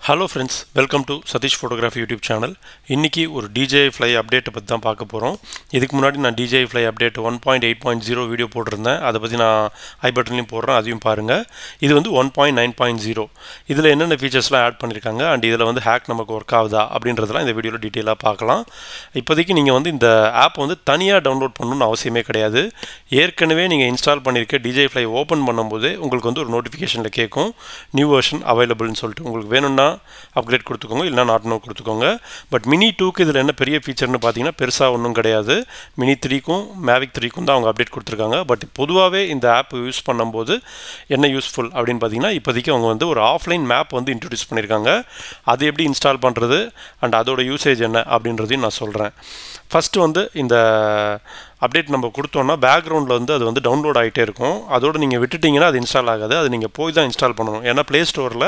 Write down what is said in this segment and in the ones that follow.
Hello friends welcome to Satish photography YouTube channel இன்றைக்கி ஒரு DJ fly அப்டேட்டை பற்றி தான் பார்க்க போகிறோம் இதுக்கு முன்னாடி நான் DJ fly update one point eight point zero video போட்டிருந்தேன் அதை பற்றி நான் ஐ பட்டன்லையும் போடுறேன் அதையும் பாருங்கள் இது வந்து one point nine point zero இதில் என்னென்ன ஃபீச்சர்ஸ்லாம் ஆட் பண்ணியிருக்காங்க அண்ட் இதில் வந்து ஹேக் நமக்கு ஒர்க் ஆகுதா அப்படின்றதெல்லாம் இந்த வீடியோவில் டீட்டெயிலாக பார்க்கலாம் இப்போதைக்கு நீங்கள் வந்து இந்த ஆப் வந்து தனியாக டவுன்லோட் பண்ணணும்னு அவசியமே கிடையாது ஏற்கனவே நீங்கள் இன்ஸ்டால் பண்ணியிருக்க டிஜே ஃப்ளை ஓப்பன் பண்ணும்போது உங்களுக்கு வந்து ஒரு நோட்டிஃபிகேஷனில் கேட்கும் நியூ வெர்ஷன் அவைலபிள்னு சொல்லிட்டு உங்களுக்கு வேணும்னா அப்கிரேட் கொடுத்துக்கோங்க இல்லைனா நாட் நோ கொடுத்துக்கோங்க பட் மினி டூக்கு இதில் என்ன பெரிய ஃபீச்சர்னு பார்த்தீங்கன்னா பெருசாக ஒன்றும் கிடையாது மினி த்ரீக்கும் மேவிக் த்ரீக்கும் தான் அவங்க அப்டேட் கொடுத்துருக்காங்க பட் பொதுவாகவே இந்த ஆப் யூஸ் பண்ணும்போது என்ன யூஸ்ஃபுல் அப்படின்னு பார்த்தீங்கன்னா இப்போதைக்கு அவங்க வந்து ஒரு ஆஃப்லைன் மேப் வந்து இன்ட்ரடியூஸ் பண்ணியிருக்காங்க அது எப்படி இன்ஸ்டால் பண்ணுறது அண்ட் அதோட யூசேஜ் என்ன அப்படின்றதையும் நான் சொல்கிறேன் ஃபஸ்ட்டு வந்து இந்த அப்டேட் நம்ம கொடுத்தோன்னா பேக்ரவுண்டில் வந்து அது வந்து டவுன்லோட் ஆகிட்டே இருக்கும் அதோடு நீங்கள் விட்டுட்டிங்கன்னா அது இன்ஸ்டால் ஆகாது அது நீங்கள் போய் தான் இன்ஸ்டால் பண்ணணும் ஏன்னா ப்ளே ஸ்டோரில்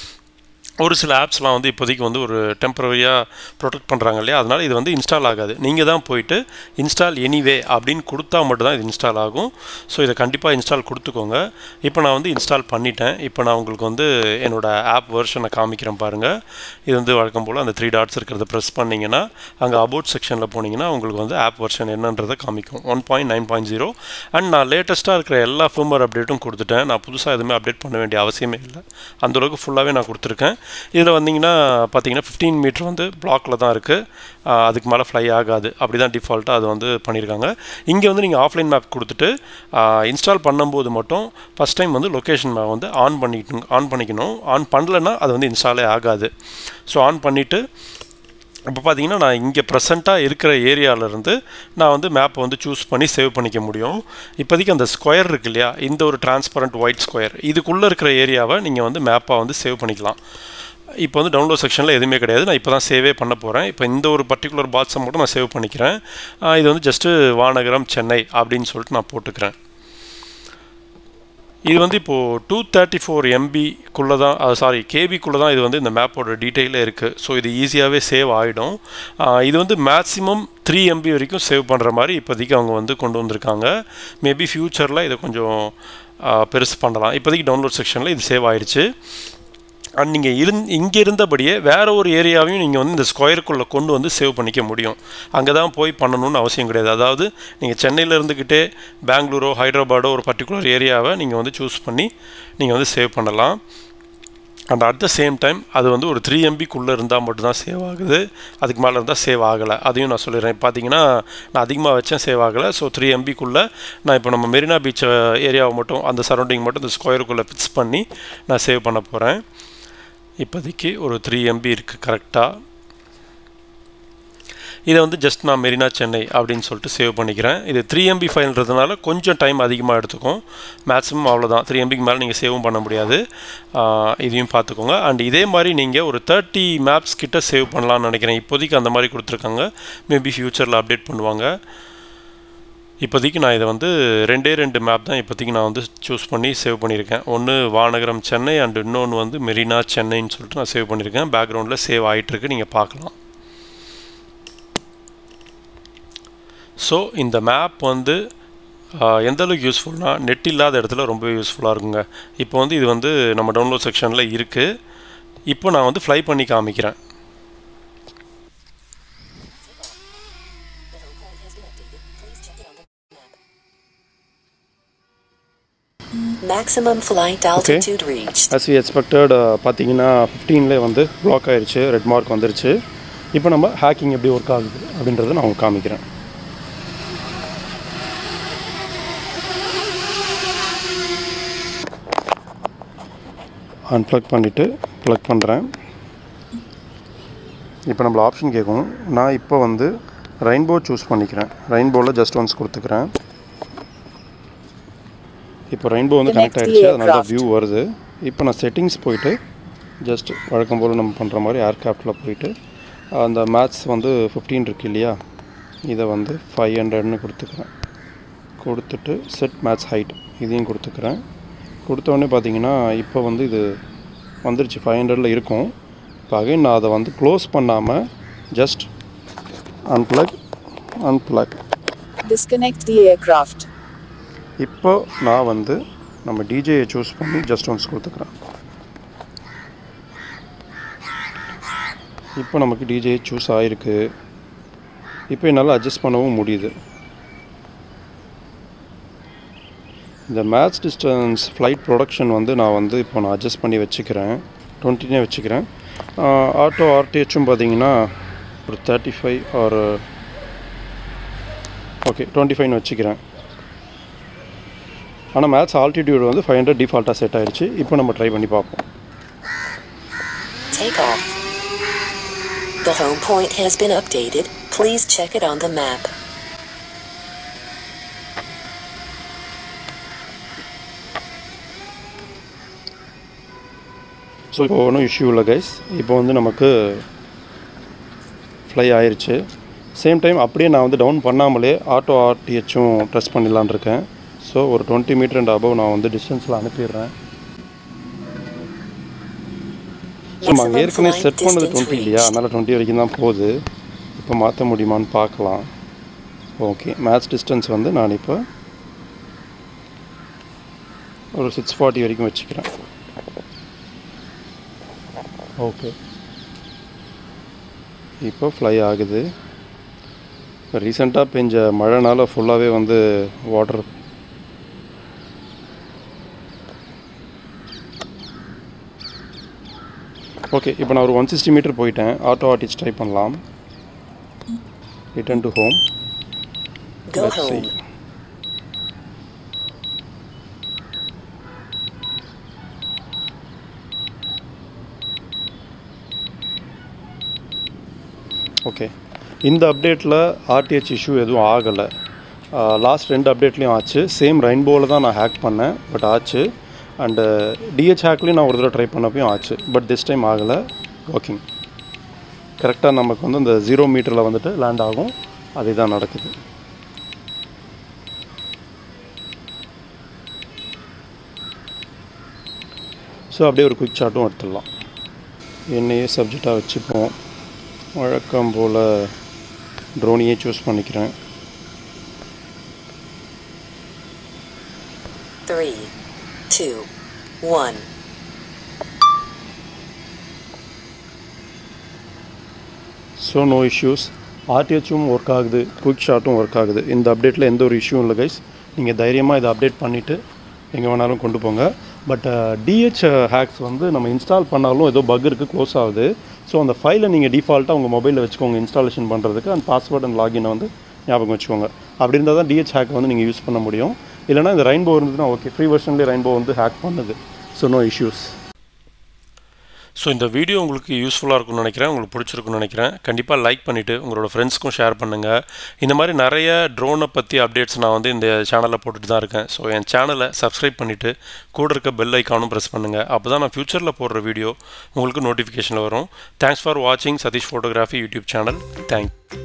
ஒரு சில ஆப்ஸ்லாம் வந்து இப்போதைக்கு வந்து ஒரு டெம்பரரியாக ப்ரொடெக்ட் பண்ணுறாங்க இல்லையா அதனால் இது வந்து இன்ஸ்டால் ஆகாது நீங்கள் தான் போயிட்டு இன்ஸ்டால் எனிவே அப்படின்னு கொடுத்தா மட்டும் தான் இது இன்ஸ்டால் ஆகும் ஸோ இதை கண்டிப்பாக இன்ஸ்டால் கொடுத்துக்கோங்க இப்போ நான் வந்து இன்ஸ்டால் பண்ணிட்டேன் இப்போ நான் உங்களுக்கு வந்து என்னோடய ஆப் வெர்ஷனை காமிக்கிறேன் பாருங்கள் இது வந்து வழக்கம் போல் அந்த த்ரீ டாட்ஸ் இருக்கிறத ப்ரெஸ் பண்ணிங்கன்னா அங்கே அபவுட் செக்ஷனில் போனீங்கன்னா உங்களுக்கு வந்து ஆப் வெர்ஷன் என்னன்றதை காமிக்கும் one point nine point zero and நான் லேட்டஸ்ட்டாக இருக்கிற எல்லா ஃபேமர் அப்டேட்டும் கொடுத்துட்டேன் நான் புதுசாக எதுவுமே அப்டேட் பண்ண வேண்டிய அவசியமே இல்லை அந்தளவுக்கு ஃபுல்லாகவே நான் கொடுத்துருக்கேன் இதில் வந்தீங்கன்னா பார்த்தீங்கன்னா ஃபிஃப்டீன் மீட்டர் வந்து பிளாக்கில் தான் இருக்குது அதுக்கு மேலே ஃப்ளை ஆகாது அப்படி தான் டிஃபால்ட்டாக அது வந்து பண்ணியிருக்காங்க இங்கே வந்து நீங்கள் ஆஃப்லைன் மேப் கொடுத்துட்டு இன்ஸ்டால் பண்ணும்போது மட்டும் ஃபஸ்ட் டைம் வந்து லொக்கேஷன் மேப் வந்து ஆன் பண்ணிக்கணும் ஆன் பண்ணிக்கணும் ஆன் பண்ணலைன்னா அது வந்து இன்ஸ்டாலே ஆகாது ஸோ ஆன் பண்ணிவிட்டு இப்போ பார்த்தீங்கன்னா நான் இங்கே ப்ரெசண்ட்டாக இருக்கிற ஏரியாவிலேருந்து நான் வந்து மேப்பை வந்து சூஸ் பண்ணி சேவ் பண்ணிக்க முடியும் இப்போதைக்கு அந்த ஸ்கொயர் இருக்கு இல்லையா இந்த ஒரு டிரான்ஸ்பரண்ட் ஒயிட் ஸ்கொயர் இதுக்குள்ளே இருக்கிற ஏரியாவை நீங்கள் வந்து மேப்பாக வந்து சேவ் பண்ணிக்கலாம் இப்போ வந்து டவுன்லோட் செக்ஷனில் எதுவுமே கிடையாது நான் இப்போ தான் சேவே பண்ண போகிறேன் இப்போ இந்த ஒரு பர்டிகுலர் பாக்ஸை மட்டும் நான் சேவ் பண்ணிக்கிறேன் இது வந்து ஜஸ்ட்டு வானகரம் சென்னை அப்படின்னு சொல்லிட்டு நான் போட்டுக்கிறேன் இது வந்து இப்போது டூ தேர்ட்டி ஃபோர் எம்பிக்குள்ளே தான் சாரி கேபிக்குள்ளே தான் இது வந்து இந்த மேப்போட டீட்டெயிலே இருக்குது ஸோ இது ஈஸியாகவே சேவ் ஆகிடும் இது வந்து மேக்ஸிமம் த்ரீ எம்பி வரைக்கும் சேவ் பண்ணுற மாதிரி இப்போதைக்கு அவங்க வந்து கொண்டு வந்திருக்காங்க மேபி ஃப்யூச்சரில் இதை கொஞ்சம் பெருசு பண்ணலாம் இப்போதைக்கு டவுன்லோட் செக்ஷனில் இது சேவ் ஆகிடுச்சு அண்ட் நீங்கள் இருந் இங்கே இருந்தபடியே வேறு ஒரு ஏரியாவையும் நீங்கள் வந்து இந்த ஸ்கொயருக்குள்ளே கொண்டு வந்து சேவ் பண்ணிக்க முடியும் அங்கே தான் போய் பண்ணணும்னு அவசியம் கிடையாது அதாவது நீங்கள் சென்னையில் இருந்துக்கிட்டே பெங்களூரோ ஹைதராபாடோ ஒரு பர்டிகுலர் ஏரியாவை நீங்கள் வந்து சூஸ் பண்ணி நீங்கள் வந்து சேவ் பண்ணலாம் and at the same time அது வந்து ஒரு த்ரீ எம்பிக்குள்ளே இருந்தால் மட்டும்தான் சேவ் ஆகுது அதுக்கு மேலே இருந்தால் சேவ் ஆகலை அதையும் நான் சொல்லிடுறேன் பார்த்தீங்கன்னா நான் அதிகமாக வச்சேன் சேவ் ஆகலை ஸோ த்ரீ எம்பிக்குள்ளே நான் இப்போ நம்ம மெரினா பீச் ஏரியாவை மட்டும் அந்த சரௌண்டிங் மட்டும் இந்த ஸ்கொயருக்குள்ளே ஃபிக்ஸ் பண்ணி நான் சேவ் பண்ண போகிறேன் இப்போதைக்கு ஒரு த்ரீ எம்பி இருக்குது கரெக்டாக இதை வந்து ஜஸ்ட் நான் மெரினா சென்னை அப்படின்னு சொல்லிட்டு சேவ் பண்ணிக்கிறேன் இது த்ரீ எம்பி ஃபைல்ன்றதுனால கொஞ்சம் டைம் அதிகமாக எடுத்துக்கும் மேக்ஸிமம் அவ்வளோதான் த்ரீ எம்பிக்கு மேலே நீங்கள் சேவும் பண்ண முடியாது இதையும் பார்த்துக்கோங்க அண்ட் இதே மாதிரி நீங்கள் ஒரு தேர்ட்டி மேப்ஸ் கிட்ட சேவ் பண்ணலான்னு நினைக்கிறேன் இப்போதைக்கு அந்த மாதிரி கொடுத்துருக்காங்க மேபி ஃப்யூச்சரில் அப்டேட் பண்ணுவாங்க இப்போதைக்கு நான் இதை வந்து ரெண்டே ரெண்டு மேப் தான் இப்போதைக்கு நான் வந்து சூஸ் பண்ணி சேவ் பண்ணியிருக்கேன் ஒன்று வானகரம் சென்னை அண்ட் இன்னொன்று வந்து மெரினா சென்னைன்னு சொல்லிட்டு நான் சேவ் பண்ணியிருக்கேன் பேக்ரவுண்டில் சேவ் ஆகிட்டுருக்கு நீங்கள் பார்க்கலாம் ஸோ இந்த மேப் வந்து எந்த அளவுக்கு யூஸ்ஃபுல்னால் நெட் இல்லாத இடத்துல ரொம்ப யூஸ்ஃபுல்லாக இருக்குங்க இப்போ வந்து இது வந்து நம்ம டவுன்லோட் செக்ஷனில் இருக்குது இப்போ நான் வந்து ஃப்ளை பண்ணி காமிக்கிறேன் Maximum flight altitude reached. As we expected பார்த்தீங்கன்னா ஃபிஃப்டீன்லேயே வந்து ப்ளாக் ஆயிடுச்சு ரெட் மார்க் வந்துருச்சு இப்போ நம்ம ஹேக்கிங் எப்படி ஒர்க் ஆகுது அப்படின்றத நான் உங்களுக்கு காமிக்கிறேன் அன்ப்ளக் பண்ணிவிட்டு ப்ளக் பண்ணுறேன் இப்போ நம்மள ஆப்ஷன் கேட்கும் நான் இப்போ வந்து ரெயின்போ சூஸ் பண்ணிக்கிறேன் ரெயின்போவில் ஜஸ்ட் ஒன்ஸ் கொடுத்துக்கிறேன் இப்போ ரெயின்போ வந்து கனெக்ட் ஆகிடுச்சு அதனால தான் வியூ வருது இப்போ நான் செட்டிங்ஸ் போயிட்டு ஜஸ்ட் வழக்கம் போல் நம்ம பண்ணுற மாதிரி ஏர்கிராஃப்டில் போயிட்டு அந்த மேட்ச் வந்து ஃபிஃப்டீன் இருக்கு இல்லையா இதை வந்து ஃபைவ் ஹண்ட்ரட்னு கொடுத்துக்கிறேன் கொடுத்துட்டு செட் மேட்ச் ஹைட் இதையும் கொடுத்துக்கிறேன் கொடுத்தோடனே பார்த்தீங்கன்னா இப்போ வந்து இது வந்துருச்சு ஃபைவ் ஹண்ட்ரடில் இருக்கும் இப்போ அகைன் நான் அதை வந்து க்ளோஸ் பண்ணாமல் just unplug unplug Disconnect the aircraft. இப்போ நான் வந்து நம்ம டிஜேயை சூஸ் பண்ணி ஜஸ்ட் ஒன்ஸ் கொடுத்துக்கிறேன் இப்போ நமக்கு டிஜே சூஸ் ஆகிருக்கு இப்போ என்னால் அட்ஜஸ்ட் பண்ணவும் முடியுது இந்த மேட்ச் டிஸ்டன்ஸ் ஃப்ளைட் ப்ரொடக்ஷன் வந்து நான் வந்து இப்போ நான் அட்ஜஸ்ட் பண்ணி வச்சுக்கிறேன் டுவெண்ட்டினே வச்சுக்கிறேன் ஆட்டோ ஆர்டிஹெச்சும் பார்த்தீங்கன்னா ஒரு தேர்ட்டி ஃபைவ் ஒரு ஓகே டுவெண்ட்டி ஃபைவ்னு வச்சுக்கிறேன் ஆனால் மேட்ச் ஆல்டிடியூட் வந்து ஃபைவ் ஹண்ட்ரட் டிஃபால்ட்டாக செட் ஆயிடுச்சு இப்போ நம்ம ட்ரை பண்ணி பார்ப்போம் Take off. The home point has been updated. Please check it on the map. So இப்போ ஒன்றும் இஷ்யூ இல்லை கைஸ் இப்போ வந்து நமக்கு ஃப்ளை ஆயிருச்சு சேம் டைம் அப்படியே நான் வந்து டவுன் பண்ணாமலே ஆட்டோ ஆர்டிஹெச்சும் ட்ரெஸ் பண்ணிடலான் இருக்கேன் ஸோ ஒரு டுவெண்ட்டி மீட்டர் அண்ட் அபவ் நான் வந்து டிஸ்டன்ஸில் அனுப்பிடுறேன் ஸோ நாங்கள் ஏற்கனவே செட் பண்ணது டுவெண்ட்டி இல்லையா அதனால் டுவெண்ட்டி வரைக்கும் தான் போகுது இப்போ மாற்ற முடியுமான்னு பார்க்கலாம் ஓகே மேட்ச் டிஸ்டன்ஸ் வந்து நான் இப்போ ஒரு சிக்ஸ் ஃபார்ட்டி வரைக்கும் வச்சுக்கிறேன் ஓகே இப்போ ஃப்ளை ஆகுது ரீசெண்டாக பெஞ்ச மழைனால ஃபுல்லாகவே வந்து வாட்டர் ஓகே இப்போ நான் ஒரு ஒன் சிக்ஸ்டி மீட்டர் போயிட்டேன் ஆட்டோ ஆர்டிச் ட்ரை பண்ணலாம் return to home Go Let's see. home. Okay இந்த அப்டேட்டில் ஆர்டிஹெச் இஷ்யூ எதுவும் ஆகலை லாஸ்ட் ரெண்டு அப்டேட்லேயும் ஆச்சு சேம் ரெயின்போவில் தான் நான் ஹேக் பண்ணேன் பட் ஆச்சு அண்டு டிஹெச் ஹேக்லேயும் நான் ஒரு தடவை ட்ரை பண்ணப்பையும் ஆச்சு பட் திஸ் டைம் ஆகலை ஒர்க்கிங் கரெக்டாக நமக்கு வந்து இந்த ஜீரோ மீட்டரில் வந்துட்டு லேண்ட் ஆகும் அதே தான் நடக்குது ஸோ அப்படியே ஒரு குயிக் ஷாட்டும் எடுத்துடலாம் என்னையே சப்ஜெக்டாக வச்சுப்போம் வழக்கம் போல் ட்ரோனியே சூஸ் பண்ணிக்கிறேன் Three, two, one. So no issues ஆர்டிஹெச்சும் ஒர்க் ஆகுது குயிக் ஷாட்டும் ஒர்க் ஆகுது இந்த அப்டேட்டில் எந்த ஒரு இஷ்யூவும் இல்லை கைஸ் நீங்கள் தைரியமாக இதை அப்டேட் பண்ணிவிட்டு எங்கே வேணாலும் கொண்டு போங்க பட் டிஹெச் ஹேக்ஸ் வந்து நம்ம இன்ஸ்டால் பண்ணாலும் ஏதோ பக் இருக்குது க்ளோஸ் ஆகுது ஸோ அந்த ஃபைலை நீங்கள் டிஃபால்ட்டாக உங்கள் மொபைலில் வச்சுக்கோங்க இன்ஸ்டாலேஷன் பண்ணுறதுக்கு அந்த பாஸ்வேர்ட் அண்ட் லாகினை வந்து ஞாபகம் வச்சுக்கோங்க அப்படி இருந்தால் தான் டிஹெச் ஹேக் வந்து நீங்கள் யூஸ் பண்ண முடியும் இல்லைனா இந்த ரெயின்போ இருந்ததுன்னா ஓகே ஃப்ரீ வெர்ஷன்லேயே ரெயின்போ வந்து ஹேக் பண்ணுது ஸோ நோ இஷ்யூஸ் ஸோ இந்த வீடியோ உங்களுக்கு யூஸ்ஃபுல்லாக இருக்கும்னு நினைக்கிறேன் உங்களுக்கு பிடிச்சிருக்குன்னு நினைக்கிறேன் கண்டிப்பாக லைக் பண்ணிவிட்டு உங்களோட ஃப்ரெண்ட்ஸ்க்கும் ஷேர் பண்ணுங்கள் இந்த மாதிரி நிறைய ட்ரோனை பற்றி அப்டேட்ஸ் நான் வந்து இந்த சேனலில் போட்டுட்டு தான் இருக்கேன் ஸோ என் சேனலை சப்ஸ்கிரைப் பண்ணிவிட்டு கூட இருக்க பெல் ஐக்கானும் ப்ரெஸ் பண்ணுங்கள் அப்போ தான் நான் ஃப்யூச்சரில் போடுற வீடியோ உங்களுக்கு நோட்டிஃபிகேஷனில் வரும் தேங்க்ஸ் ஃபார் வாட்சிங் Sathish photography YouTube channel thank